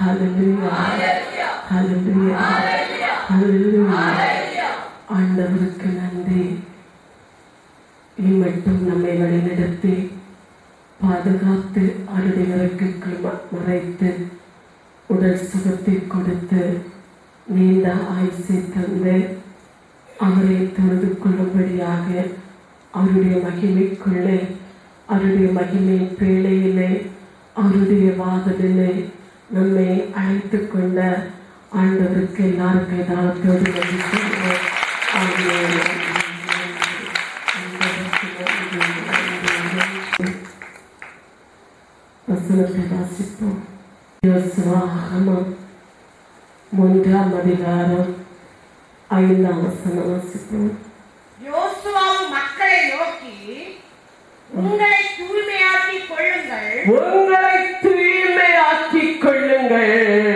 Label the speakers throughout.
Speaker 1: ஹalleluya ஹalleluya ஹalleluya ஆண்டவருக்கு நன்றி இம்மட்டும் நம்மை வழிநடத்தி பாதுகாத்து அருடையவருக்கு மறைத்து உடல் சுகத்தை கொடுத்து நீண்ட ஆயுசை தந்து அவரை தொழுது கொள்ளும்படியாக அவருடைய மகிமைக்குள்ளே அவருடைய மகிமை பேழையிலே அவருடைய வாதலிலே நம்மை அழைத்து கொண்ட ஆண்டவருக்கு எல்லாரும் கைதாளத்தோடு நன்றி சொல்கிறோம். ஆமென். ஆண்டவருக்கு நன்றி. வசனத்தை வாசிப்போம் யோசுவாகமம் மூன்றாம் அதிகாரம் ஐந்தாம் வசனம் வாசிப்போம்
Speaker 2: யோசுவாவும் மக்களை நோக்கி உங்களை தூய்மையாக்கிக் கொள்ளுங்கள்
Speaker 1: உங்களை தூய்மையாக்கிக் கொள்ளுங்கள்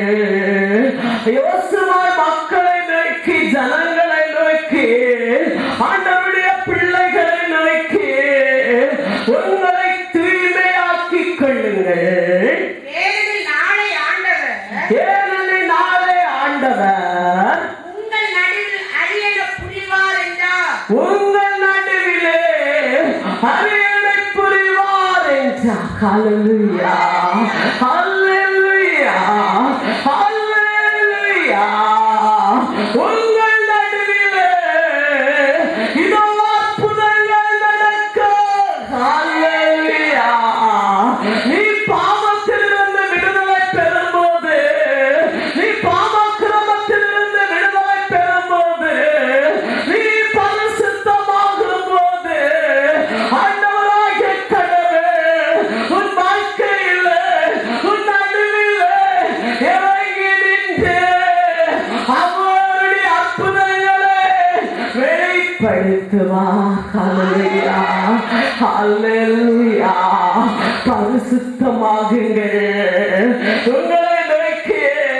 Speaker 1: யோசுவா மக்களை நோக்கி ஜனங்களை நோக்கி ஆண்டவருடைய பிள்ளைகளை நோக்கி உங்களை தூய்மையாக்கிக் கொள்ளுங்கள்
Speaker 2: ஏனெனில் நாளை ஆண்டவர்
Speaker 1: ஏனெனில் நாளை ஆண்டவர்
Speaker 2: உங்கள் நடுவில் அரியண புரிவார் என்றார்
Speaker 1: உங்கள் நடுவிலே அரியணை புரிவார் என்றார் ஹalleluya ஹalleluya ஹalleluya உங்கள் நடுவிலே இதோ அற்புதங்கள் நடக்க ஹalleluya நீ பாவத்திலிருந்து விடுதலை பெறும்போது நீ பாவக்கிரமத்திலிருந்து விடுதலை பெறும்போது நீ பரிசுத்தமாகும் போது ஆண்டவராகிய கடவுள் உன் வாழ்க்கையில் உன் நடுவில் இறங்கி நின்று அவருடைய அற்புதங்களை வெளிப்படுத்துவா ஹalleluya ஹalleluya பரிசுத்தமாகுங்கள் உங்களை நோக்கி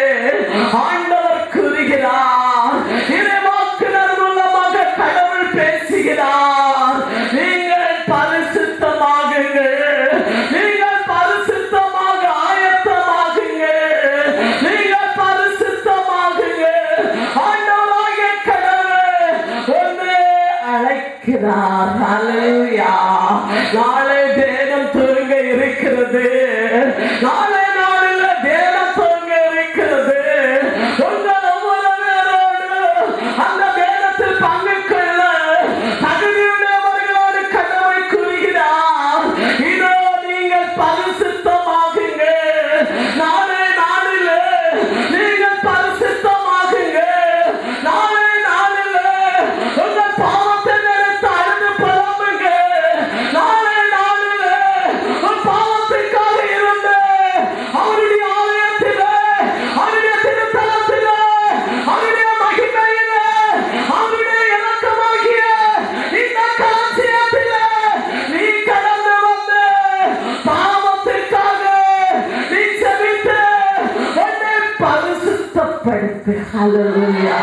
Speaker 1: ஆண்டவர் கூறுகிறார் இறைவாக்குனர் மூலமாக கடவுள் பேசுகிறார் நீங்கள் பரிசுத்தமாகுங்கள் நீங்கள் பரிசுத்தமாக ஆயத்தமாகுங்கள் நீங்கள் பரிசுத்தமாகுங்கள் ஆண்டவராகிய கடவுள் ஒன்று அழைக்கிறார் ஹalleluya நாளை தேனம் துவங்க இருக்கிறது நாளை நாளில் தேனம் துவங்க இருக்கிறது உங்கள் ஒவ்வொருவரோடு அந்த தேனத்தில் பங்கு கொள்ள தகுதியுடையவர்களோடு கடவுள் கூறுகிறார் இதோ நீங்கள் பரிசுத்தமாகுங்கள் நாளை நாளில் நீங்கள் பரிசுத்தமாகுங்கள் நாளை நாளில் உங்கள் பாவத்தை நினைத்து அழுது புலம்புங்க நாளை நாளில் உன் பாவத்திற்காக இருந்த அவருடைய ஆலயத்திலே அவருடைய திருத்தலத்திலே அவருடைய மகிமையிலே அவருடைய இலக்கமாகிய இந்த களஞ்சியத்திலே நீ கடந்து வந்து பாவத்திற்காக நீ செபித்து உன்னை பரிசுத்தப்படுத்து ஹalleluya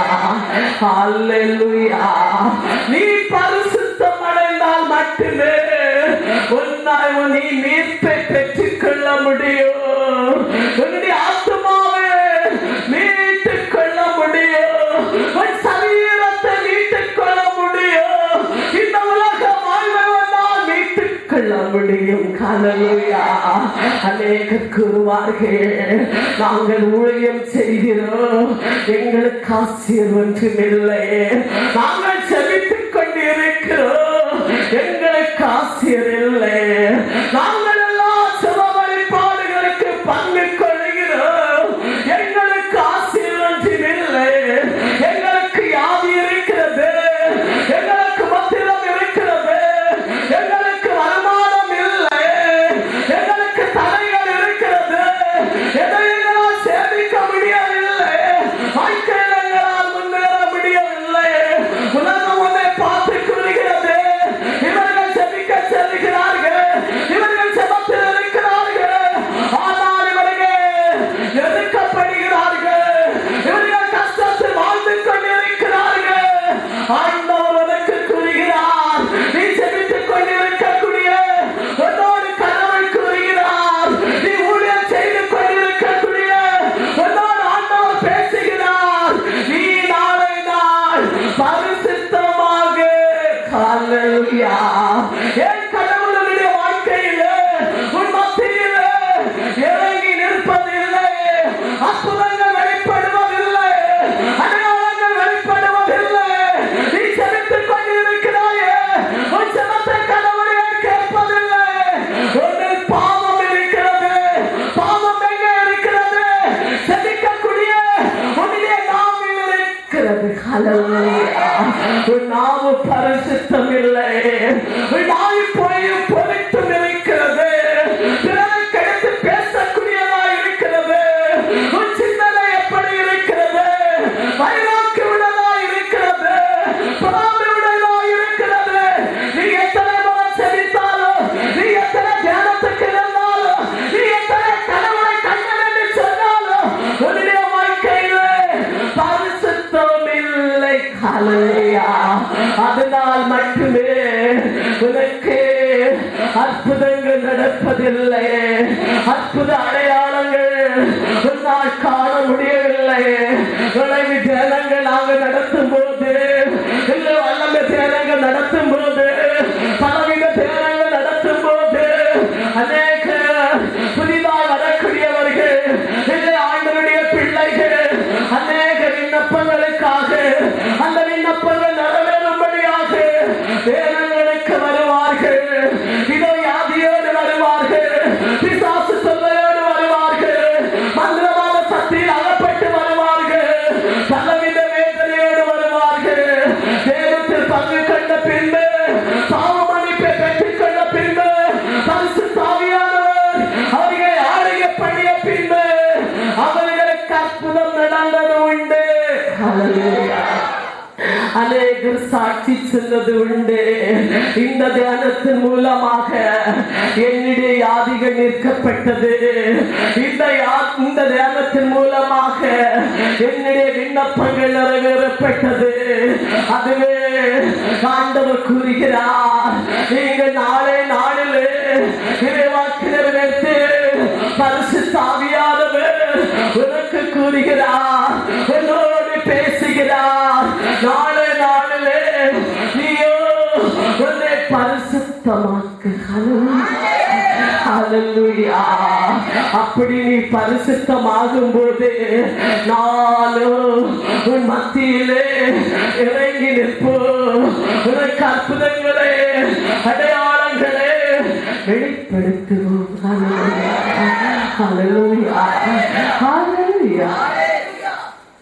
Speaker 1: ஹalleluya நீ பரிசுத்தம் அடைந்தால் மட்டுமே உன்னால் நீ மீட்பை பெற்றுக்கொள்ள முடியும் உன்னுடைய ஆத்மாவை மீட்டுக் கொள்ள முடியும் உன் சரீரத்தை மீட்டுக் கொள்ள முடியும் இந்த உலக வாழ்வை உன்னால் மீட்டுக் கொள்ள முடியும் ஹalleluya அநேகர் கூறுவார்கள் நாங்கள் ஊழியம் செய்கிறோம் எங்களுக்கு ஆசிரியர் ஒன்றுமில்லை நாங்கள் செபித்துக் கொண்டிருக்கிறோம் எங்களுக்கு ஆசிரியர் இல்லை நாங்கள் எல்லாம் சுப வழிபாடுகளுக்கு பங்கு கொள்கிறோம் எங்களுக்கு ஆசிரியர் ஒன்றுமில்லை எங்களுக்கு யாவி இருக்கிறது எங்களுக்கு மத்திரம் இருக்கிறது எங்களுக்கு வருமானம் இல்லை எங்களுக்கு தடைகள் இருக்கிறது எதை எங்களால் சேமிக்க முடியவில்லை வாழ்க்கையில் எங்களால் முன்னேற முடியவில்லை உலகம் உன்னை பார்த்து கூறுகிறது இவர்கள் செபிக்க செல்கிறார்கள் இவர்கள் செபத்தில் இருக்கிறார்கள் ஆனால் இவர்கள் எதிர்க்கப்படுகிறார்கள் இவர்கள் கஷ்டத்தில் வாழ்ந்து கொண்டிருக்கிறார்கள் ஆண்டவர் உனக்கு கூறுகிறார் நீ செபித்துக் கொண்டிருக்கக்கூடிய உன்னோடு கடவுள் கூறுகிறார் நீ ஊழியம் செய்து கொண்டிருக்கக்கூடிய ஹalleluya என் கடவுளுடைய வாழ்க்கையில உன் மத்தியில இறங்கி நிற்பதில்லை அற்புதங்கள் வெளிப்படுவதில்லை அடையாளங்கள் வெளிப்படுவதில்லை நீ செலுத்திக் கொண்டிருக்கிறாயே உன் செலத்தை கடவுளே கேட்பதில்லை உன்னில் பாவம் இருக்கிறது பாவம் எங்கே இருக்கிறது செதிக்கக்கூடிய உன்னிலே நாவில் இருக்கிறது ஹalleluya உன் நாவு பரிசுத்தம் இல்லை உன் நாய் போய் பொறித்தும் இருக்கிறது பிறரை கெடுத்து பேசக்கூடியதா இருக்கிறது உன் சிந்தனை எப்படி இருக்கிறது வைராக்கி உள்ளதா இருக்கிறது பொறாமை உள்ளதா இருக்கிறது நீ எத்தனை முறை செவித்தாலும் நீ எத்தனை தியானத்துக்கு இருந்தாலும் நீ எத்தனை கனவை கண்ணன் என்று சொன்னாலும் உன்னுடைய வாழ்க்கையில பரிசுத்தம் இல்லை ஹalleluya அதனால் மட்டுமே உனக்கு அற்புதங்கள் நடப்பதில்லை அற்புத அடையாளங்கள் உன்னால் காண முடியவில்லை விளைவு தியானங்கள் நாங்கள் நடத்தும் போது இல்லை வல்லமை தியானங்கள் நடத்தும் போது பலவித தியானங்கள் நடத்தும் போது அநேக புதிதாக வரக்கூடியவர்கள் இல்லை ஆண்டவருடைய பிள்ளைகள் அநேக விண்ணப்பங்களுக்காக அந்த விண்ணப்பங்கள் நிறைவேறும்படியாக வேதங்களுக்கு வருவார்கள் இதோ யாதியோடு வருவார்கள் பிசாசு தொல்லையோடு வருவார்கள் மந்திரவாத சக்தியில் அகப்பட்டு வருவார்கள் பலவித வேதனையோடு வருவார்கள் தேவத்தில் பங்கு கண்ட பின்பு பாவ மன்னிப்பை பெற்றுக் கொண்ட பின்பு பரிசு தாவியானவர் அவர்களை ஆளுகை பண்ணிய பின்பு அவர்களுக்கு அற்புதம் நடந்தது உண்டு Hallelujah. அநேகர் சாட்சி சொன்னது உண்டு இந்த தியானத்தின் மூலமாக என்னுடைய யாதிகள் நிற்கப்பட்டது இந்த யா- இந்த தியானத்தின் மூலமாக என்னுடைய விண்ணப்பங்கள் நிறைவேறப்பட்டது அதுவே ஆண்டவர் கூறுகிறார் நீங்கள் நாளை நாளிலே இறைவாக்கு நிறைவேற்று பரிசு தாவியானவர் உனக்கு கூறுகிறார் உன்னோடு பேசுகிறார் நாளை நாளிலே நீயோ உன்னை பரிசுத்தமாக்கு ஹalleluya அப்படி நீ பரிசுத்தமாகும் போது நானும் உன் மத்தியிலே இறங்கி நிற்போ உனக்கு அற்புதங்களே அடையாளங்களே வெளிப்படுத்துவோம் ஹalleluya ஹalleluya ஹalleluya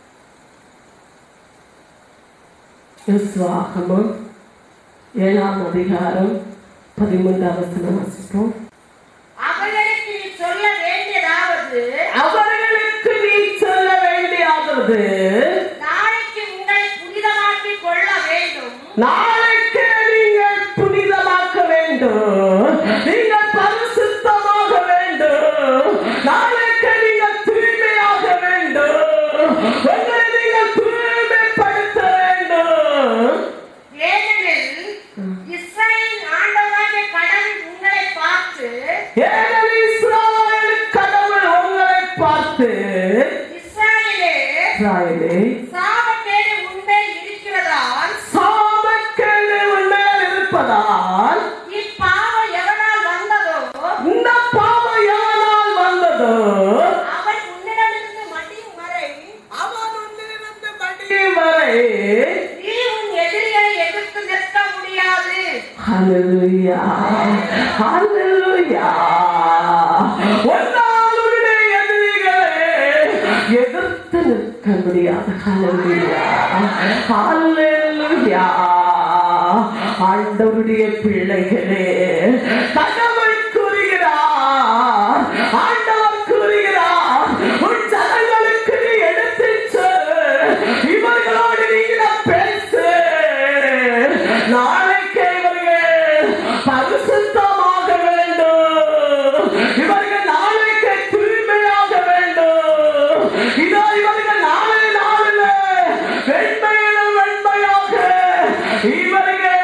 Speaker 1: யோசுவாகமம் ஏழாம் அதிகாரம் பதிமூன்றாம் வசனம் வாசிப்போம்
Speaker 2: அவர்களுக்கு நீ சொல்ல வேண்டியதாவது
Speaker 1: அவர்களுக்கு நீ சொல்ல வேண்டியாவது
Speaker 2: நாளைக்கு உங்களை புனிதமாக்கிக் கொள்ள வேண்டும்
Speaker 1: நாளைக்கு நீங்கள் புனிதமாக்க வேண்டும் நீங்கள் பரிசுத்தமாக வேண்டும் நாளைக்கு நீங்கள் தூய்மையாக வேண்டும் உங்களை நீங்கள் தூய்மைப்படுத்த வேண்டும்
Speaker 2: ஏனெனில் இஸ்ரவேலின் ஆண்டவராகிய கடவுள் உங்களை பார்த்து
Speaker 1: ஏனெனில் இஸ்ராயேல் கடவுள் உங்களை பார்த்து
Speaker 2: இஸ்ரவேலே
Speaker 1: இஸ்ராயேலே
Speaker 2: சாபக்கேடு உன்மேல் இருக்கிறதால்
Speaker 1: சாபக்கேடு உன்மேல் இருப்பதால்
Speaker 2: இப்பாவம் எவனால் வந்ததோ
Speaker 1: இந்த பாவம் எவனால் வந்ததோ
Speaker 2: அவன் உன்னிடமிருந்து மடியும் வரை
Speaker 1: அவன் உன்னிலிருந்து மடியும் வரை
Speaker 2: நீ உன் எதிரிகளை எதிர்த்து நிற்க முடியாது
Speaker 1: ஹalleluya ஹalleluya உன்னால் உன்னுடைய எதிரிகளை எதிர்த்து நிற்க முடியாது ஹalleluya ஹalleluya ஆண்டவருடைய பிள்ளைகளே கடவுள் கூறுகிறார் ஆண்டவர் கூறுகிறார் உன் ஜனங்களுக்கு நீ எடுத்துச் சொல் இவர்களோடு நீங்கள் பேசு நாளைக்கு இவர்கள் பரிசுத்தமாக வேண்டும் இவர்கள் நாளைக்கு தூய்மையாக வேண்டும் இதோ இவர்கள் நாளை நாளில் வெண்மையிலும் வெண்மையாக இவர்கள்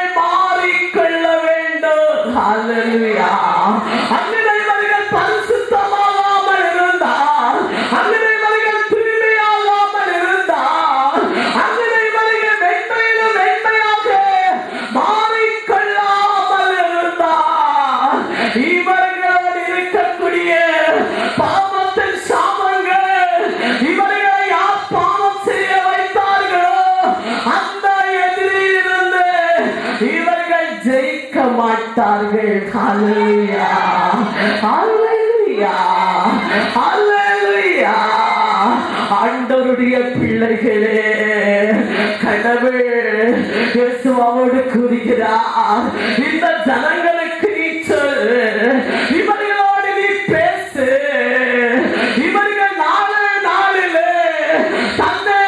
Speaker 1: மாறிக்கொள்ள வேண்டும் ஹalleluya அன்னிலை இவர்கள் பரிசுத்தமாக மாட்டார்கள் ஹalleluya ஹalleluya ஹalleluya ஆண்டவருடைய பிள்ளைகளே கடவுள் இயேசுவோடு கூறுகிறார் இந்த ஜனங்களுக்கு நீ சொல் இவர்களோடு நீ பேசு இவர்கள் நாலு நாளிலே தன்னை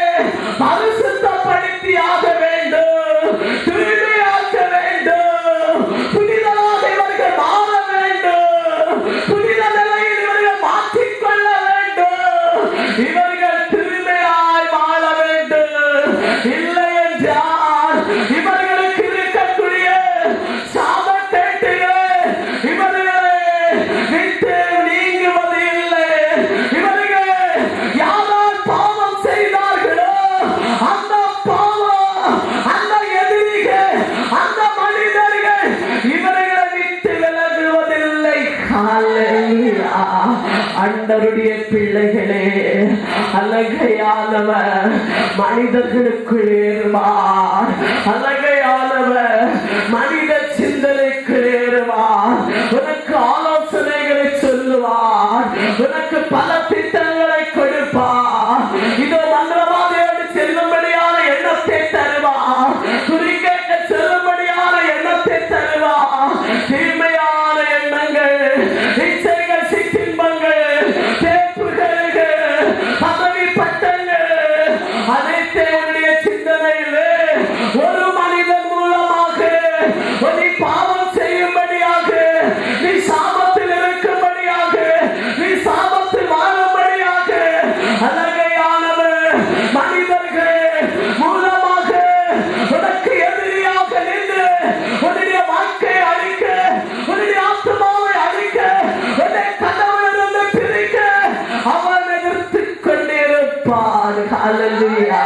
Speaker 1: பரிசுத்தப்படுத்தியாக வேண்டும் தூய்மையாக்க வேண்டும் புனிதமாக இவர்கள் மாற வேண்டும் புனித நிலையில் இவர்கள் மாற்றிக்கொள்ள வேண்டும் இவர்கள் தூய்மையாய் வாழ வேண்டும் இல்லை என்றால் இவர்களுக்கு இருக்கக்கூடிய சாபக்கேட்டுகள் இவர்களை விட்டு நீங்குவது இல்லை இவர்கள் யாரால் பாவம் செய்தார்களோ அந்த பாவம் அந்த எதிரிகள் அந்த மனிதர்கள் இவர்களை விட்டு விலகுவதில்லை ஹalleluya. ஆண்டவருடைய பிள்ளைகளே அழகையானவர் மனிதர்களுக்குள் ஏறுவார் அழகையானவர் மனித சிந்தனைக்குள் ஏறுவார் உனக்கு ஆலோசனைகளை சொல்லுவார் உனக்கு பல திட்டங்களை கொடுப்பார் இதோ மந்திரவாதியோடு செல்லும்படியான எண்ணத்தை தருவார் குறிக்கேட்ட செல்லும்படியான எண்ணத்தை தருவார் தீமையான எண்ணங்கள் இச்சைகள் சிற்றின்பங்கள் தேப்புகள் பதவி பட்டங்கள் அனைத்தே உன்னுடைய சிந்தனையிலே ஒரு மனிதன் மூலமாக நீ பாவம் செய்யும்படியாக நீ சாபத்தில் இருக்கும்படியாக நீ சாபத்தில் வாழும்படியாக அழகையானவர் மனிதர்கள் மூலமாக உனக்கு எதிரியாக நின்று உன்னுடைய வாழ்க்கையை அழிக்க உன்னுடைய ஆத்மாவை அழிக்க உன்னை கதவிலிருந்து பிரிக்க அவன் எதிர்த்துக் கொண்டிருப்பான் ஹalleluya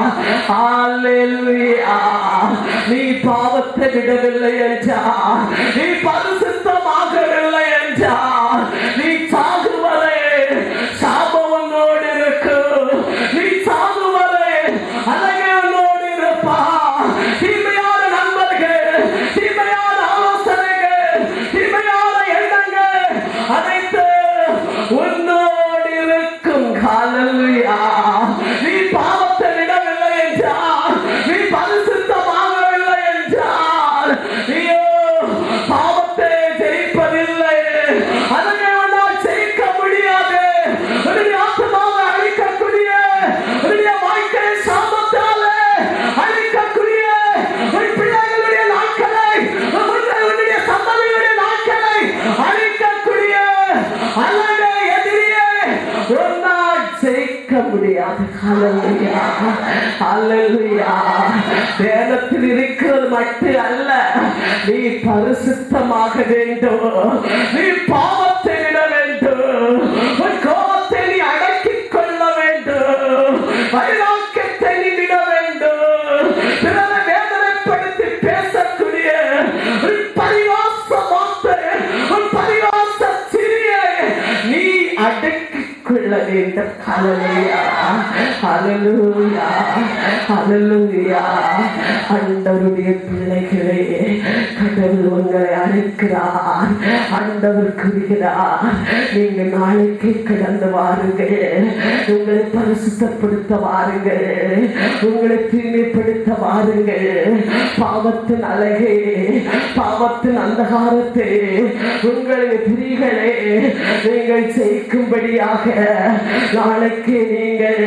Speaker 1: ஹalleluya நீ பாவத்தை விடவில்லை என்றால் நீ பரிசுத்தமாகவில்லை என்றால் நீ சாகுவதை சாபம் உன்னோடு இருக்கும் நீ சாகுவதை அழகே உன்னோடு இருப்பா தீமையான நண்பர்கள் தீமையான ஆலோசனைகள் தீமையான எண்ணங்கள் அனைத்து உன்னோடு இருக்கும் ஹalleluya நீ பாவத்தை விடவில்லை என்றால் நீ பரிசுத்தமாகவில்லை என்றால் நீயோ பாவத்தை ஜெயிப்பதில்லை அதனை உன்னால் ஜெயிக்க முடியாது உன்னுடைய ஆத்மாவை அழிக்கக்கூடிய உன்னுடைய வாழ்க்கை சாபத்தாலே அழிக்கக்கூடிய உன் பிள்ளைகளுடைய நாட்களை உன்னுடைய உன்னுடைய சந்ததியுடைய நாட்களை அழிக்கக்கூடிய அல்லது எதிரியே உன்னால் ஜெயிக்க முடியாது ஹalleluya ஹalleluya வேதத்தில் இருக்கிறது மட்டும் அல்ல நீ பரிசுத்தமாக வேண்டும் நீ பாவத்தை விட வேண்டும் உன் கோபத்தை நீ அடக்கிக் கொள்ள வேண்டும் வைராக்கியத்தை நீ விட வேண்டும் பிறரை வேதனைப்படுத்தி பேசக்கூடிய உன் பரிவாச வார்த்தை உன் பரிவாச சிறியை நீ அடக்கிக் கொள்ள வேண்டும் ஹalleluya ஹalleluya ஹalleluya ஆண்டவருடைய பிள்ளைகளே கடவுள் உங்களை அழைக்கிறார் ஆண்டவர் கூறுகிறார் நீங்க நாளைக்கு கடந்து வாருங்கள் உங்களை பரிசுத்தப்படுத்த வாருங்கள் உங்களை தூய்மைப்படுத்த வாருங்கள் பாவத்தின் அழகே பாவத்தின் அந்தகாரத்தை உங்களை பிரிகளே நீங்கள் ஜெயிக்கும்படியாக நாளைக்கு நீங்கள்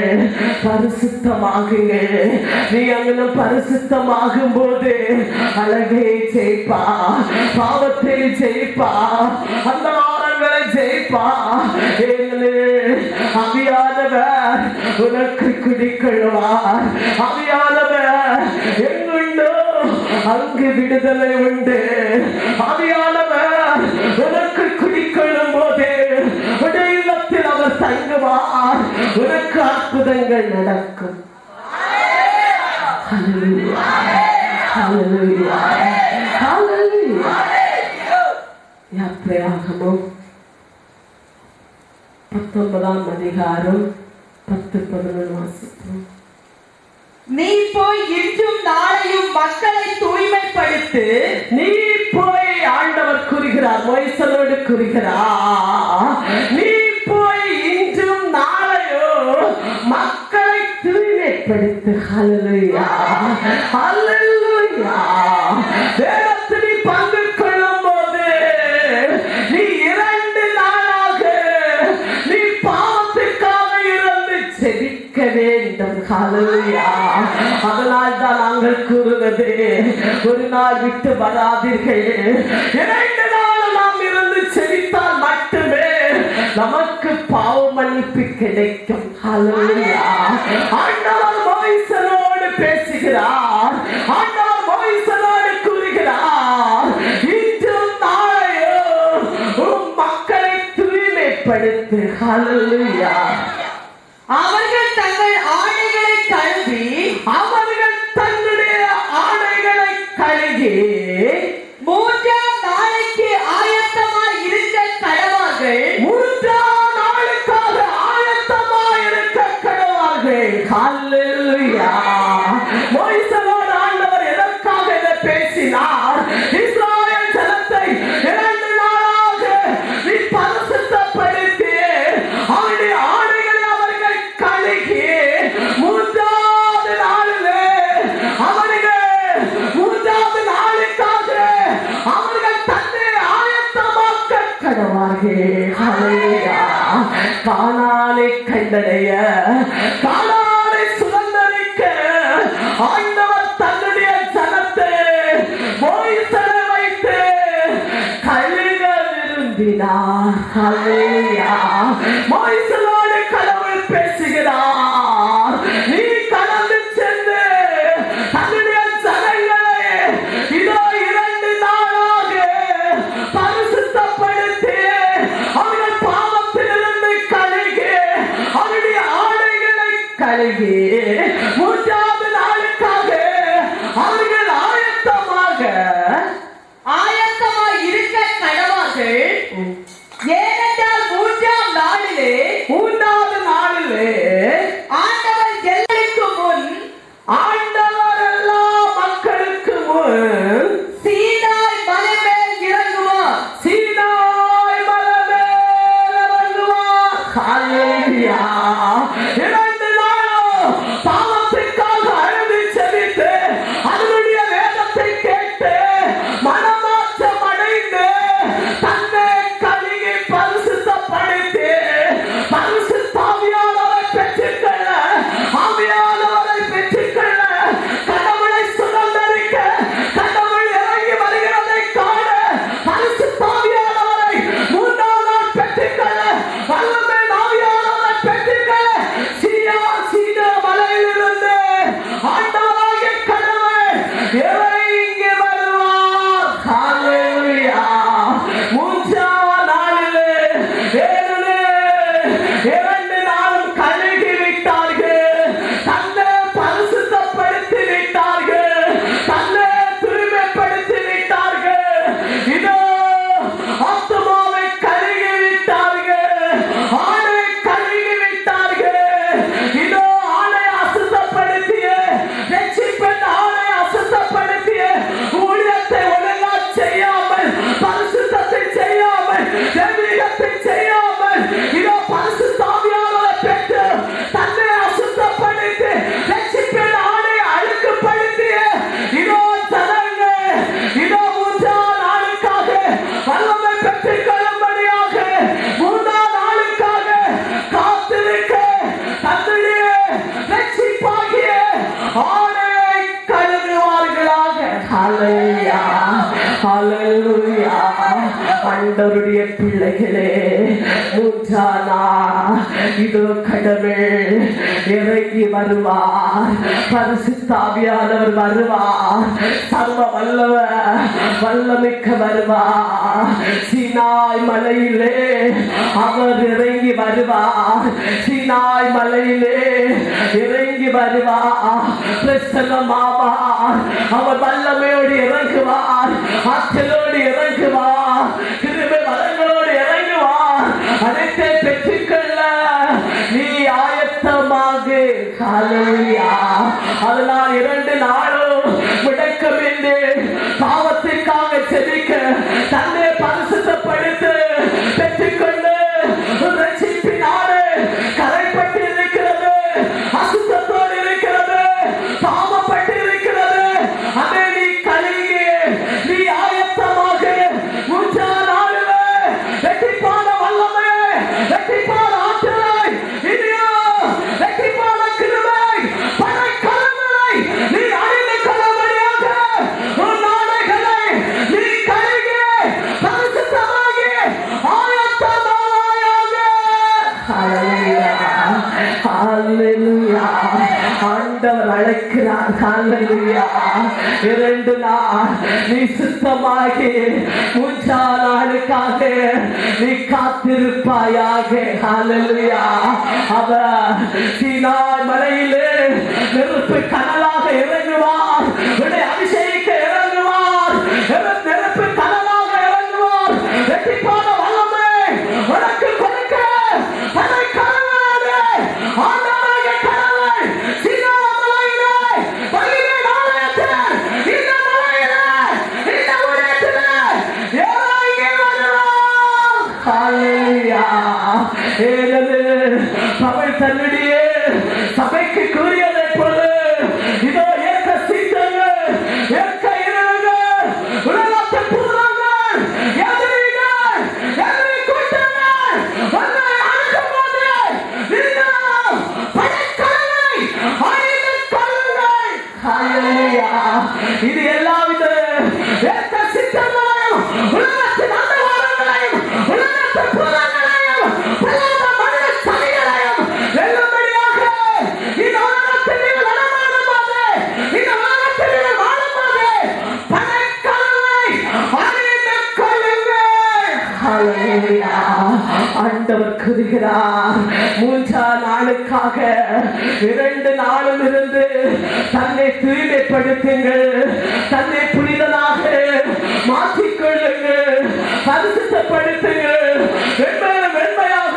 Speaker 1: பரிசுத்தமாகுங்கள் நீ அங்கே பரிசுத்தமாகும் போது அழகை ஜெயிப்பா பாவத்தை ஜெயிப்பா அந்த வாரங்களை ஜெயிப்பா ஏனெனில் அவியானவர் உனக்கு குடிக்கொள்வார் அவியானவர் எங்குண்டோ அங்கு விடுதலை உண்டு அவியானவர் உனக்கு குடிக்கொள்ளும் போது உடைய இல்லத்தில் அவர் தங்குவார் உனக்கு அற்புதங்கள் நடக்கும் Hallelujah. Hallelujah. Hallelujah. யாத்திரையாகமும் பத்தொன்பதாம் அதிகாரம் பத்து பதினொன்று வாசிப்போம்
Speaker 2: நீ போய் இன்றும் நாளையும் மக்களை தூய்மைப்படுத்து
Speaker 1: நீ போய் மோயிசலோடு கூறுகிறார் நீ போய் இன்றும் நாளையோ மக்களை தூய்மைப்படுத்து ஹalleluya ஹalleluya வேதத்தில் நீ பங்கு கொள்ளும் போது நீ இரண்டு நாளாக நீ பாவத்துக்காக இருந்து செபிக்க வேண்டும் ஹalleluya அதனால் தான் நாங்கள் கூறுவது ஒரு நாள் விட்டு வராதீர்கள் இரண்டு நாள் நாம் இருந்து செபித்தால் மட்டுமே நமக்கு பாவ மன்னிப்பு கிடைக்கும் ஹalleluya ஆண்டவர் மோயிசனோடு பேசுகிறார் ஆண்டவர் மோயிசனோடு கூறுகிறார் இன்றும் நாளையோ உம் மக்களை தூய்மைப்படுத்து ஹalleluya
Speaker 2: அவர்கள் தங்கள் ஆடைகளை கழுவி
Speaker 1: அவர்கள் தன்னுடைய ஆடைகளை கழுகி
Speaker 2: மூன்றாம் நாளைக்கு ஆயத்தமாய் இருக்க கடவார்கள்
Speaker 1: மூன்றாம் நாளுக்காக ஆயத்தமாயிருக்க கடவார்கள் ஹalleluya மோசேயோடு ஆண்டவர் எதற்காக இதை பேசினார் இஸ்ராயேல் ஜனத்தை இரண்டு நாளாக நீ பரிசுத்தப்படுத்தி அவருடைய ஆடைகளை அவர்கள் கழுகி மூன்றாவது நாளிலே அவர்கள் மூன்றாவது நாளுக்காக அவர்கள் தன்னை ஆயத்தமாக்க கடவார்கள் ஹalleluya கானானை கண்டடைய கானானை சுதந்தரிக்க ஆண்டவர் தன்னுடைய ஜனத்தை மோய்சனை வைத்து கழுக விரும்பினார் ஹalleluya மோய்சனோடு கடவுள் பேசுகிறார் நீ கடந்து சென்று தன்னுடைய ஜனங்களை இதோ இரண்டு நாளாக பரிசுத்தப்படுத்தி அவர்கள் பாவத்திலிருந்து கழுகி அவருடைய ஆடைகளை கழுகி மூன்றாவது நாளுக்காக அவர்கள் ஆயத்தமாக
Speaker 2: ஆயத்தமாய் இருக்க கடவார்கள் ஏனென்றால் மூன்றாம் நாளிலே
Speaker 1: மூன்றாவது நாளிலே
Speaker 2: ஆண்டவர் எல்லைக்கு முன்
Speaker 1: ஆண்டவர் எல்லா மக்களுக்கு முன்
Speaker 2: சீனாய் மலை மேல் இறங்குவார்
Speaker 1: சீனாய் மலை மேல் இறங்குவார். ஹalleluya. இரண்டு நாளும் பாவத்துக்காக அழுது செபித்து, அதனுடைய வேதத்தை கேட்டு, மனமாற்றம் அடைந்து, தன்னை கழுவி பரிசுத்தப்படுத்தி, பரிசுத்த ஆவியானவரை பெற்றுக்கொள்ள, ஆவியானவரை பெற்றுக்கொள்ள, கடவுளை சுதந்தரிக்க, கடவுள் இறங்கி வருகிறதை காண, பரிசுத்த ஆவியானவரை மூன்றாம் நாள் பெற்றுக்கொள்ள, வல்லமை ஆவியானவரை பெற்றுக்கொள்ள, சீயோன் சீனா மலையிலிருந்து ஆண்டவராகிய கடவுள் இறங்கி வருவார். ஹalleluya. மூன்றாம் நாளிலே ஏழு இரண்டு நாளும் கழுகி விட்டார்கள் தன்னை பரிசுத்தப்படுத்தி விட்டார்கள் தன்னை தூய்மைப்படுத்தி விட்டார்கள் இதோ ஆத்துமாவை கழுகி விட்டார்கள் ஆணை கழுகி விட்டார்கள் இதோ ஆணை அசுத்தப்படுத்திய ரட்சிப்பின் ஆணை அசுத்தப்படுத்திய ஊழியத்தை ஒழுங்கா செய்யாமல் பரிசுத்தத்தை செய்யாமல் தெய்வீகத்தை செய்யாமல் இதோ பரிசுத்தாவியானவரை பெற்று தன்னை அசுத்தப்படுத்தி ரட்சிப்பின் ஆணை அழுக்குப்படுத்திய இதோ ஜனங்க இதோ மூன்றாம் நாளுக்காக வல்லமை பெற்றுக் கொள்ளும்படியாக மூன்றாம் நாளுக்காக காத்திருக்க தன்னுடைய ரட்சிப்பாகிய ஆணை கழுவுவார்களாக ஹalleluya ஹalleluya ஆண்டவருடைய பிள்ளைகளே மூன்றானா இதோ கடவுள் இறங்கி வருவார் பரிசுத்தாவியானவர் வருவார் சர்வ வல்லவர் வல்லமிக்க வருவார் சீனாய் மலையிலே அவர் இறங்கி வருவார் சீனாய் மலையிலே இறங்கி வருவார் பிரசன்னமாவார் அவர் வல்லமையோடு இறங்குவார் ஆற்றலோடு இறங்குவார் கிருபை வரங்களோடு இறங்குவார் அனைத்தை பெற்றுக்கொள்ள நீ ஆயத்தமாக ஹalleluya அதனால் இரண்டு நாளும் முடக்கமின்றி பாவத்திற்காக செபிக்க தன்னை பரிசுத்தப்படுத்த ஹalleluya இரண்டு நாள் நீ சுத்தமாகி மூன்றாம் நாளுக்காக நீ காத்திருப்பாயாக ஹalleluya அவர் சீனாய் மலையிலே நெருப்பு கனலாக இறங்குவார் உன்னை அபிஷேகிக்க இறங்குவார் நெருப்பு நெருப்பு கனலாக இறங்குவார் வெட்டிப்பான வல்லமை உனக்கு கொடுக்க தன்னை கனவாதே ஆண்டவராகிய கடவுள் சீனா மலையிலே பகிரே நாளத்தில் இந்த மலையிலே இந்த உலகத்திலே இறங்கி வருவார் ஹalleluya ஏனது சபை தன்னுடைய சபைக்கு கூறியதை போல இதோ ஏற்க சீட்டங்கள் ஏற்க இரவுகள் உலகத்தில் பூதங்கள் எதிரிகள் எதிரி கூட்டங்கள் உன்னை அணுகும்போது நீங்கள் படைக்கலனை அணிந்து கொள்ளுங்கள் ஹalleluya இது எல்லாவித ஏற்க சித்தங்களையும் உலகத்தின் அந்தகாரங்களையும் உலகத்தின் பூதங்களையும் பொல்லாத மனித சதிகளையும் வெல்லும்படியாக இந்த உலகத்தில் நீங்கள் நடமாடும் போது இந்த உலகத்தில் நீங்கள் வாழும்போது படைக்கலனை அணிந்து கொள்ளுங்கள் ஹalleluya ஆண்டவர் கூறுகிறார் மூன்றாம் நாளுக்காக இரண்டு நாளும் இருந்து தன்னை தூய்மைப்படுத்துங்கள் தன்னை புனிதனாக மாற்றிக்கொள்ளுங்கள் பரிசுத்தப்படுத்துங்கள் வெண்மையில வெண்மையாக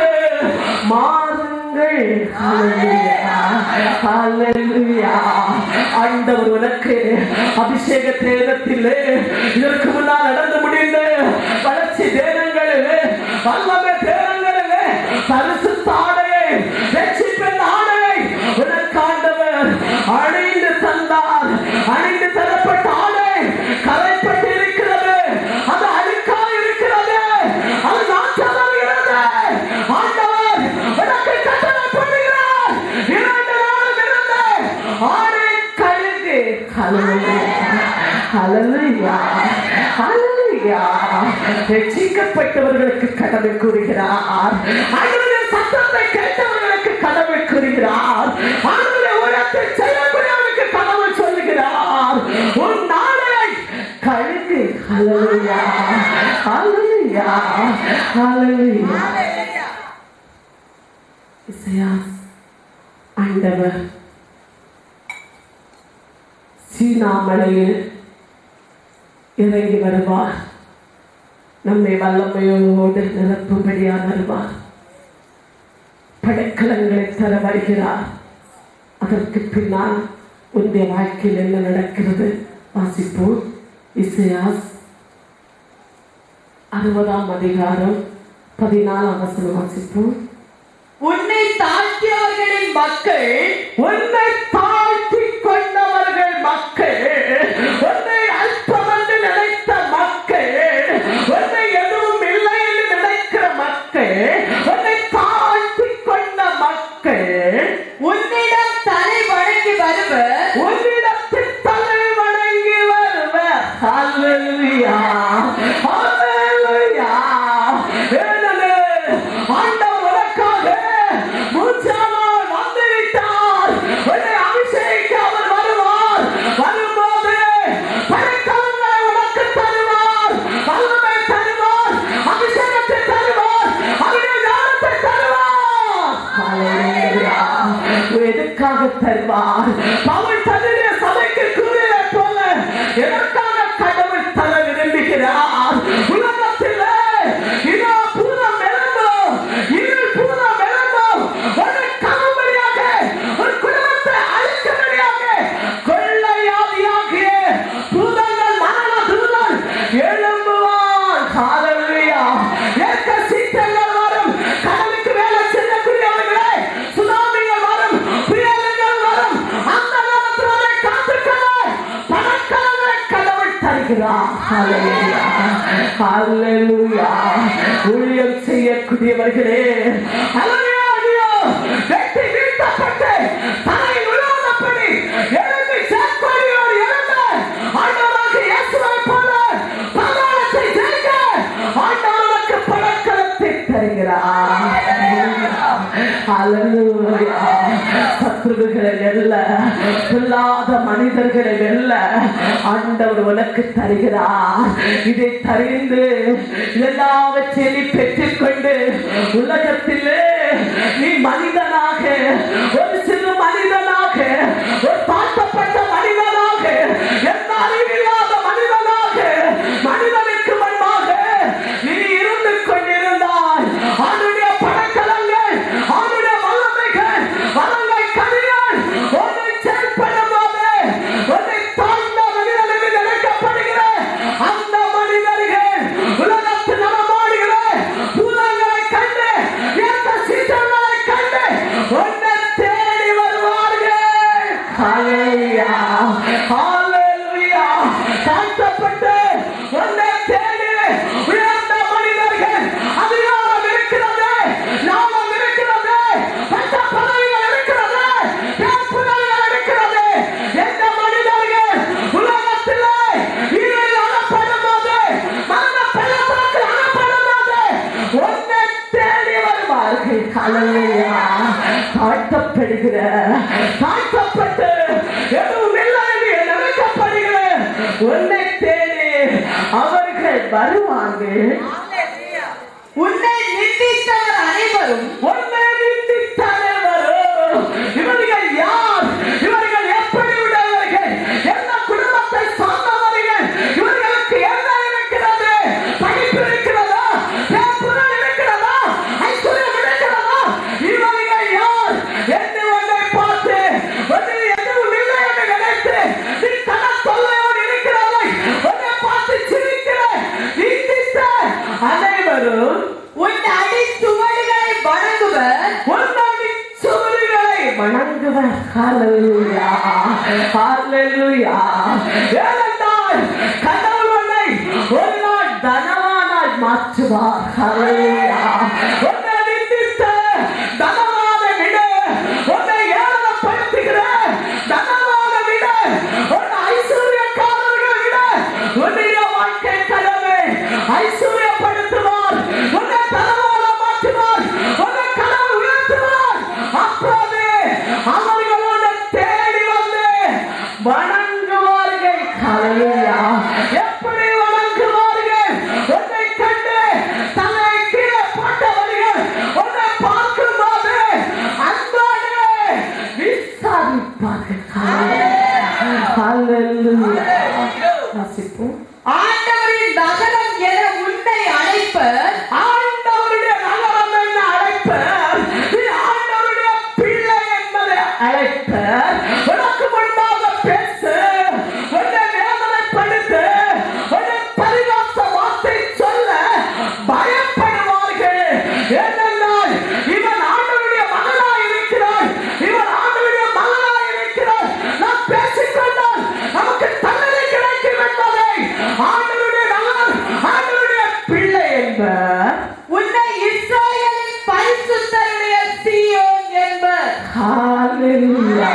Speaker 1: மாறுங்கள் ஹalleluya ஹalleluya ஆண்டவர் உனக்கு அபிஷேக தேதத்திலே இதற்கு முன்னால் நடந்து முடிந்த வளர்ச்சி தேதங்களிலே வல்லமை தேதங்களிலே பரிசுத்த ஆடையை ரட்சிப்பின் ஆடையை உனக்கு ஆண்டவர் அணிந்து தந்தார் அணிந்து தரப்பட்ட ஆடை கரைப்பட்டு இருக்கிறது அது அழுக்கா இருக்கிறது அது நாற்றமாகிறது ஆண்டவர் உனக்கு கட்டளை பண்ணுகிறார் இரண்டு நாளும் இருந்து ஆடை கழுகு ஹalleluya ஹalleluya ரட்சிக்கப்பட்டவர்களுக்கு கடமை கூறுகிறார் ஆண்டவருடைய சத்தத்தை கேட்டவர்களுக்கு கடமை கூறுகிறார் ஆண்டவருடைய ஊழியத்தை செய்யக்கூடியவர்களுக்கு கடமை சொல்லுகிறார் உன் நாளை கழுகு ஹalleluya ஹalleluya ஹalleluya இசையாஸ் ஆண்டவர் சீனாமலையில் இறங்கி வருவார் நம்மை வல்லமையோடு நிரப்பும்படியா வருவார் படைக்கலங்களை தர வருகிறார் அதற்கு பின்னால் உன்னுடைய வாழ்க்கையில் என்ன நடக்கிறது வாசிப்போம் இசையாஸ் அறுபதாம் அதிகாரம் பதினாலாம் வசனம் வாசிப்போம்
Speaker 2: உன்னை தாழ்த்தியவர்களின் மக்கள்
Speaker 1: உன்னை தாழ்த்தி கொண்டவர்கள் மக்கள் உன்னை அல்பமென்று நினைத்த மக்கள் உன்னை எதுவும் இல்லை என்று நினைக்கிற மக்கள் உன்னை தாழ்த்தி கொண்ட மக்கள்
Speaker 2: உன்னிடம் தலை வணங்கி வருவர்
Speaker 1: உன்னிடத்தில் தலை வணங்கி வருவர் ஹalleluya ஹalleluya ஏனெனில் ஆண்டவர் உனக்காக மூன்றாம் நாள் வந்துவிட்டார் உன்னை அபிஷேகிக்க அவர் வருவார் வரும்போது படைக்கலங்களை உனக்கு தருவார் வல்லமை தருவார் அபிஷேகத்தை தருவார் அவருடைய ஞானத்தை தருவார் ஹalleluya எதுக்காக தருவார் பவுல் தன்னுடைய சபைக்கு கூறியதை போல எதற்காக கடவுள் தர விரும்புகிறார் உலகத்திலே இதோ பூரம் விளம்பும் இருள் பூரம் விளம்பும் ஒரு கவும்படியாக ஒரு குடும்பத்தை அழிக்கும்படியாக கொள்ளையாதியாகிய பூதங்கள் மரண தூதன் எழும்புவான் ஹalleluya ஏற்க சீற்றங்கள் வரும் கடலுக்கு மேலே செல்லக்கூடியவர்களே சுனாமிகள் வரும் புயல்கள் வரும் அந்த நேரத்தில் அதை காத்துக்கொள்ள பணக்காரங்களை கடவுள் தருகிறார் ஹalleluya ஹalleluya ஊழியம் செய்யக்கூடியவர்களே ஹalleluya வெட்டி வீழ்த்தப்பட்டு தலை விழுவதப்படி எழுந்து சேர்க்கொடியோடு எழுந்த ஆண்டவராக இயேசுவை போல பரலோகத்தை ஜெயிக்க ஆண்டவருக்கு பழக்கத்தை தருகிறார் ஹalleluya சத்துருக்களை வெல்ல சொல்லாத மனிதர்களை வெல்ல ஆண்டவர் உனக்கு தருகிறார் இதை தரிந்து எல்லாவற்றையும் நீ பெற்றுக்கொண்டு உலகத்திலே நீ மனிதனாக ஒரு சிறு மனிதனாக ஒரு தாழ்த்தப்பட்ட மனிதனாக எந்த அறிவில்லாத மனிதனாக மனிதனுக்கு முன்பாக நீ இருந்து கொண்டிருந்தாய் அவனுடைய பணக்கலங்கள் அவனுடைய வல்லமைகள் வளங்கள் கனிகள் உன்னை செயல்படும் போது உன்னை தாழ்ந்த மனிதன் என்று நினைக்கப்படுகிற அந்த மனிதர்கள் உலகத்தில் நடமாடுகிற பூதங்களை கண்டு எந்த சீற்றங்களை கண்டு உன்னை தேடி வருவார்கள் ஹalleluya ஹalleluya தாழ்த்தப்பட்டு உன்னை தேடி உயர்ந்த மனிதர்கள் அதிகாரம் இருக்கிறது லாபம் இருக்கிறது பட்ட பதவிகள் இருக்கிறது பேர்ப்புதல்கள் இருக்கிறது எந்த மனிதர்கள் உலகத்திலே இருளில் அகப்படும் போது மரண பள்ளத்தாக்கில் அகப்படும் போது உன்னை தேடி வருவார்கள் ஹalleluya தாழ்த்தப்படுகிற தாழ்த்தப்பட்டு எதுவும் இல்லை என்று நினைக்கப்படுகிற உன்னை தேடி அவர்கள் வருவார்கள்
Speaker 2: உன்னை நிந்தித்தவர் அனைவரும்
Speaker 1: உன்னை நிந்தித்தானே வரும். இவர்கள் யார் இவர்கள் எப்படி உள்ளவர்கள் என்ன குடும்பத்தை சார்ந்தவர்கள் இவர்களுக்கு என்ன இருக்கிறது படிப்பு இருக்கிறதா பேப்புகள் இருக்கிறதா ஐஸ்வர்யம் இருக்கிறதா இவர்கள் யார் என்று உன்னை பார்த்து உன்னை எதுவும் இல்லை என்று நினைத்து நீ கடன் தொல்லையோடு இருக்கிறதை உன்னை பார்த்து சிரிக்கிற நிந்தித்த அனைவரும்
Speaker 2: உன் அடி சுவடுகளை வணங்குவர்
Speaker 1: உன்னடி சுவடுகளை வணங்குவர் ஹalleluya ஹalleluya ஏனென்றால் கடவுள் உன்னை ஒரு நாள் தனவானாய் மாற்றுவார் ஹalleluya உன்னை நிந்தித்த தனவான விட உன்னை ஏளனப்படுத்துகிற தனவான விட உன்னை ஐஸ்வர்யக்காரர்கள் விட உன்னுடைய வாழ்க்கை கடமை ஐஸ்வர்யப்படுத்துவார் உன்னை தனவான மாற்றுவார் உன்னை கடவுள் உயர்த்துவார் அப்போது அவர்களோட தேடி வந்து வணங்குவார்கள் ஹalleluya எப்படி வணங்குவார்கள் உன்னை கண்டு தலை கீழே போட்டவர்கள் உன்னை பார்க்கும்போது அன்போடு விசாரிப்பார்கள் ஹalleluya வாசிப்போம்
Speaker 2: ஆண்டவரின் நகரம் என உன்னை அழைப்பர்
Speaker 1: ஆண்டவருடைய நகரம் என்ன அழைப்பர் நீ ஆண்டவருடைய பிள்ளை என்பதை அழைப்பர் உனக்கு முன்பாக பேசு உன்னை வேதனைப்படுத்து உன்னை பரிகாச வார்த்தை சொல்ல பயப்படுவார்கள் ஏனென்றால் இவன் ஆண்டவருடைய மகனாய் இருக்கிறான் இவன் ஆண்டவருடைய மகனாய் இருக்கிறான் நாம் பேசிக்கொண்டால் நமக்கு தண்டனை கிடைக்கும் என்பதை ஆண்டவருடைய நகரம் ஆண்டவருடைய பிள்ளை என்பர்
Speaker 2: உன்னை இஸ்ராயலின் பரிசுத்தருடைய சீயோன் என்பர்
Speaker 1: ஹalleluya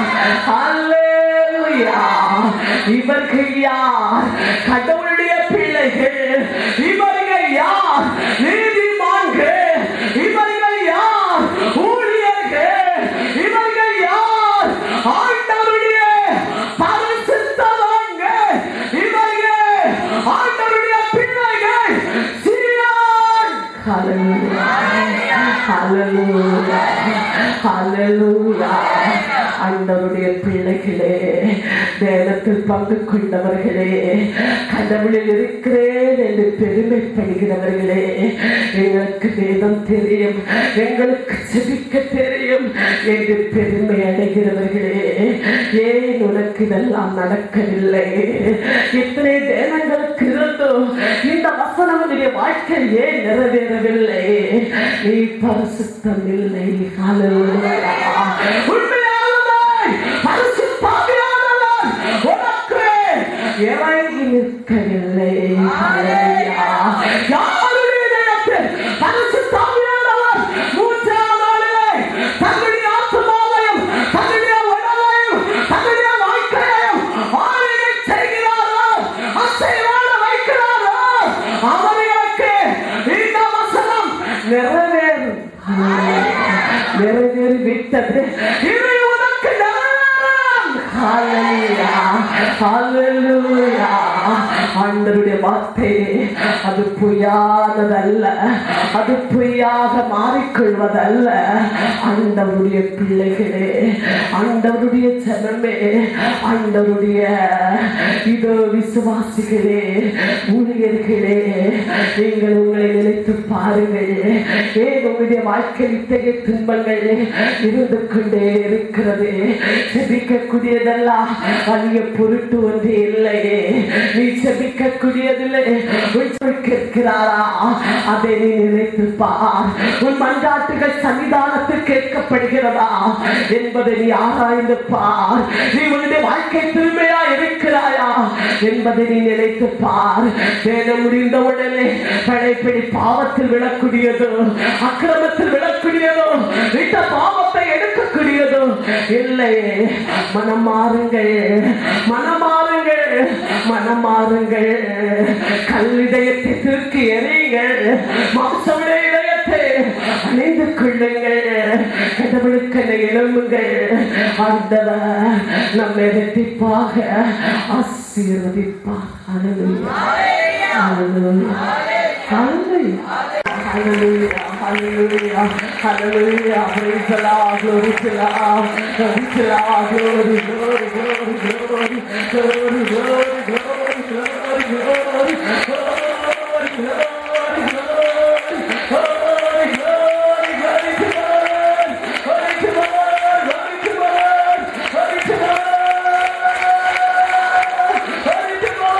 Speaker 1: ஹalleluya இவர்கள் யார் கடவுளுடைய பிள்ளைகள் இவர்கள் யார் நீதிமான்கள் இவர்கள் யார் ஊழியர்கள் இவர்கள் யார் ஆண்டவருடைய பரிசுத்தவான்கள் இவர்கள் ஆண்டவருடைய பிள்ளைகள் சீயோன் ஹalleluya ஹalleluya ஹalleluya ஆண்டவருடைய பிள்ளைகளே வேதத்தில் பங்கு கொண்டவர்களே கடவுளில் இருக்கிறேன் என்று பெருமைப்படுகிறவர்களே எங்களுக்கு வேதம் தெரியும் எங்களுக்கு செபிக்க தெரியும் என்று பெருமை அடைகிறவர்களே ஏன் உனக்கு இதெல்லாம் நடக்கவில்லை இத்தனை தேனங்களுக்கு இருந்தும் இந்த வசனம் உன்னுடைய வாழ்க்கை ஏன் நிறைவேறவில்லை நீ பரிசுத்தம் இல்லை ஹalleluya. உண்மையானவன், பரிசுத்தாவியானவன் உனக்கு இறங்கி நிற்கவில்லை ஹalleluya. யாருடைய இதயத்தில் பரிசுத்தாவியானவர் மூன்றாம் நாளிலே தன்னுடைய ஆத்துமாவையும் தன்னுடைய உடலையும் தன்னுடைய வாழ்க்கையையும் ஆளுகை செய்கிறாரோ அசைவாட வைக்கிறாரோ அவர்களுக்கு இந்த வசனம் நிறைவேறும் நிறைவேறி விட்டது இது உனக்கு நிறைவேறும் ஹalleluya ஆண்டவருடைய வார்த்தை அது பொய்யானதல்ல அது பொய்யாக மாறிக்கொள்வதல்ல ஆண்டவருடைய பிள்ளைகளே ஆண்டவருடைய ஜனமே ஆண்டவருடைய இதோ விசுவாசிகளே ஊழியர்களே நீங்கள் உங்களை நினைத்து பாருங்கள் ஏன் உங்களுடைய வாழ்க்கை இத்தகைய துன்பங்கள் இருந்து கொண்டே இருக்கிறது செபிக்கக்கூடியதெல்லாம் வலிய பொருட்டு ஒன்று இல்லையே நீ செபிக்கக்கூடியதில்லை உன் சொல் கேட்கிறாரா அதை நீ நினைத்து பார் உன் மன்றாட்டுகள் சன்னிதானத்தில் கேட்கப்படுகிறதா என்பதை நீ ஆராய்ந்து பார் நீ உன்னுடைய வாழ்க்கை தூய்மையா இருக்கிறாயா என்பதை நீ நினைத்து பார் வேதம் முடிந்த உடனே பழைப்படி பாவத்தில் விழக்கூடியதோ அக்கிரமத்தில் விழக்கூடியதோ விட்ட பாவத்தை எடுக்கக்கூடியதோ இல்லை மனம் மாறுங்கள் மனம் மாறுங்கள் மனம் மாறுங்கள் கல்லிதயத்தை தூக்கி எறியுங்கள் மாம்சமுடைய இதயத்தை அணிந்து கொள்ளுங்கள் கடவுளுக்கு எழும்புங்கள் ஆண்டவர் நம்மை இரட்டிப்பாக ஆசீர்வதிப்பார் Hallelujah. Hallelujah. Hallelujah. Hallelujah, hallelujah, hallelujah, praise the Lord, glory to Lord, glory to Lord, glory, glory, glory, glory, glory, glory, glory, glory, glory, glory, glory, glory, glory, glory to God, glory to God, glory to God, glory to God, glory to God.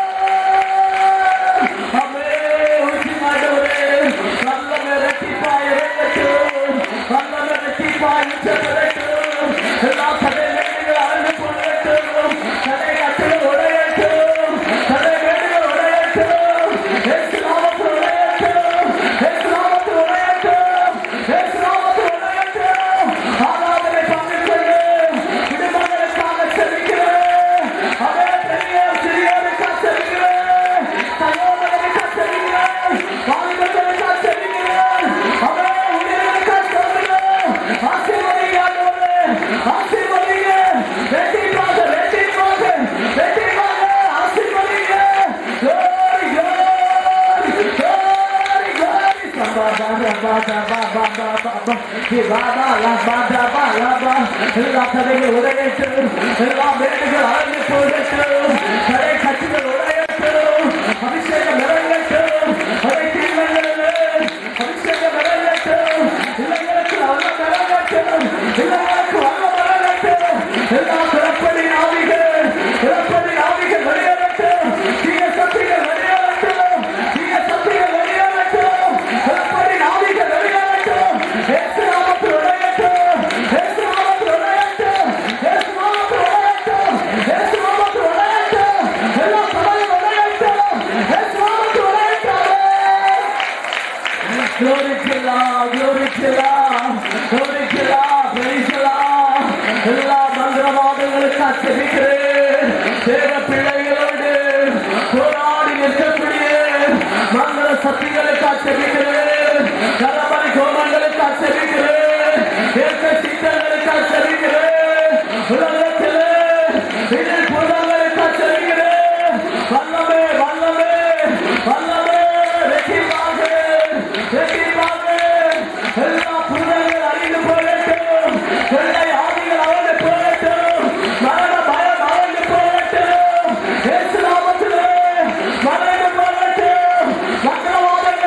Speaker 1: அம்மே, உச்சிமாண்டவரே, வல்லமை இரட்டிப்பாய் இறங்கட்டும், வல்லமை இரட்டிப்பாய் உச்சப்படட்டும், எல்லா தடைகளும் அழிந்து போகட்டும், தடைகள் உடையட்டும், தடைகள் உடையட்டும், இயேசு நாமத்தில் உடையட்டும், இயேசு நாமத்தில் உடையட்டும், இயேசு நாமத்தில் உடையட்டும். ஆராதனை பங்கிட்டு குடும்பங்களுக்காக செபிக்கிறேன் அதே பெரியோர் சிறியோருக்காக செபிக்கிறேன் சகோதரருக்காக செபிக்கிறேன் வாலிபர்களுக்காக செபிக்கிறேன் அதே ஊழியர்களுக்காக செபிக்கிறேன் ஆசீர்வதிங்க ஆண்டவரே ஆசீர்வதிங்க வெற்றிக்காக வெற்றிக்காக வெற்றிக்காக ஆசீர்வதிங்க glory glory glory glory சபா பா பா பா பா பா பா பா சிவாபா லபா தபா லபா எல்லா தடைகள் உடையட்டும் எல்லா வேண்டுகள் அழகு போடட்டும் தடை கட்டுகள் உடையட்டும் அபிஷேகம் இறங்கட்டும் அதை தீர்வுகள் அபிஷேகம் இறங்கட்டும் இல்லங்களுக்கு வல்லம் இறங்கட்டும் இல்லங்களுக்கு வல்லம் இறங்கட்டும் எல்லா பிறப்படி ஆவிகள் பிறப்படி ஆவிகள் வெளியேறட்டும் தீய சக்திகள் வெளியேறட்டும் தீய சக்திகள் வெளியேறட்டும் பிறப்படி ஆவிகள் வெளியேறட்டும் இயேசு நாமத்தில் உடையட்டும் இயேசு நாமத்தில் உடையட்டும் இயேசு நாமத்தில் உடையட்டும் இயேசு நாமத்தில் உடையட்டும் எல்லா தடையும் உடையட்டும் இயேசு நாமத்தில் உடையட்டும் Glory to God, glory to God, glory to God, praise the Lord. எல்லா மந்திரவாதங்களுக்கு அச்சரிக்கிறேன் தேவ பிள்ளைகளோடு போராடி நிற்கக்கூடிய மந்திர சக்திகளுக்கு அச்சரிக்கிறேன் கரமணி கோமங்களுக்கு அச்சரிக்கிறேன் ஏற்க சித்தங்களுக்கு அச்சரிக்கிறேன் உலகத்திலே இதில் புலங்களுக்கு அச்சரிக்கிறேன் வல்லமே வல்லமே வல்லமே வெற்றிமாக வெற்றிமாக எல்லா புலங்கள் அழிந்து போகட்டும் வெள்ளை ஆவிகள் அழிந்து போகட்டும் மரண பயம் அழிந்து போகட்டும் இயேசு நாமத்திலே மரணம் போகட்டும் மந்திரவாதங்கள்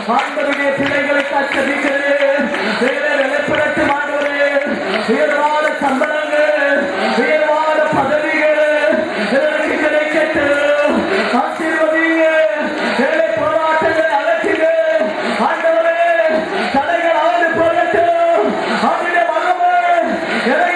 Speaker 1: ஆண்டவருடைய பிள்ளைகளை கத்தரிக்கிறேன் வேலை வெளிப்படட்டும் ஆண்டவரே உயர்வான சம்பளங்கள் உயர்வான பதவிகள் எனக்கு கிடைக்கட்டும் ஆசீர்வதிங்க வேலை போராட்டங்கள் அகற்றுங்க ஆண்டவரே தடைகள் அகன்று போகட்டும் அவருடைய மகமே எனக்கு